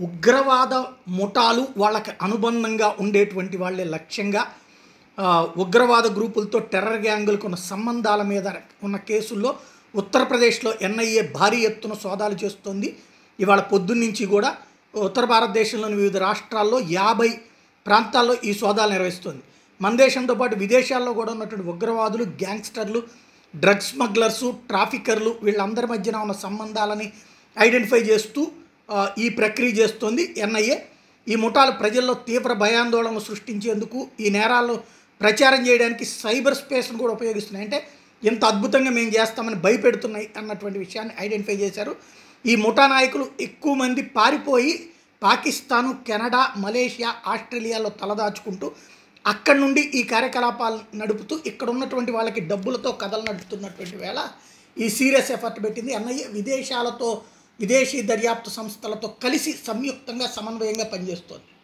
ఉగ్రవాద ముఠాలు వాళ్ళకి అనుబంధంగా ఉండేటువంటి వాళ్ళే లక్ష్యంగా ఆ, ఉగ్రవాద గ్రూపులతో టెర్రర్ గ్యాంగులకు ఉన్న సంబంధాల మీద ఉన్న కేసుల్లో ఉత్తరప్రదేశ్లో ఎన్ఐఏ భారీ ఎత్తున సోదాలు చేస్తోంది ఇవాళ పొద్దున్నుంచి కూడా ఉత్తర భారతదేశంలోని వివిధ రాష్ట్రాల్లో యాభై ప్రాంతాల్లో ఈ సోదాలు నిర్వహిస్తుంది మన దేశంతో పాటు విదేశాల్లో కూడా ఉన్నటువంటి ఉగ్రవాదులు గ్యాంగ్స్టర్లు డ్రగ్ స్మగ్లర్సు ట్రాఫికర్లు వీళ్ళందరి మధ్యన ఉన్న సంబంధాలని ఐడెంటిఫై చేస్తూ ఆ, ఈ ప్రక్రియ చేస్తోంది ఎన్ఐఏ ఈ ముఠాలు ప్రజల్లో తీవ్ర భయాందోళనలు సృష్టించేందుకు ఈ నేరాలు ప్రచారం చేయడానికి సైబర్ స్పేస్ను కూడా ఉపయోగిస్తున్నాయి అంటే ఇంత అద్భుతంగా మేము చేస్తామని భయపెడుతున్నాయి అన్నటువంటి విషయాన్ని ఐడెంటిఫై చేశారు ఈ ముఠా నాయకులు ఎక్కువ మంది పారిపోయి పాకిస్తాను కెనడా మలేషియా ఆస్ట్రేలియాలో తలదాచుకుంటూ అక్కడి నుండి ఈ కార్యకలాపాలు నడుపుతూ ఇక్కడ ఉన్నటువంటి వాళ్ళకి డబ్బులతో కథలు నడుపుతున్నటువంటి వేళ ఈ సీరియస్ ఎఫర్ట్ పెట్టింది ఎన్ఐఏ విదేశాలతో విదేశీ దర్యాప్తు సంస్థలతో కలిసి సంయుక్తంగా సమన్వయంగా పనిచేస్తోంది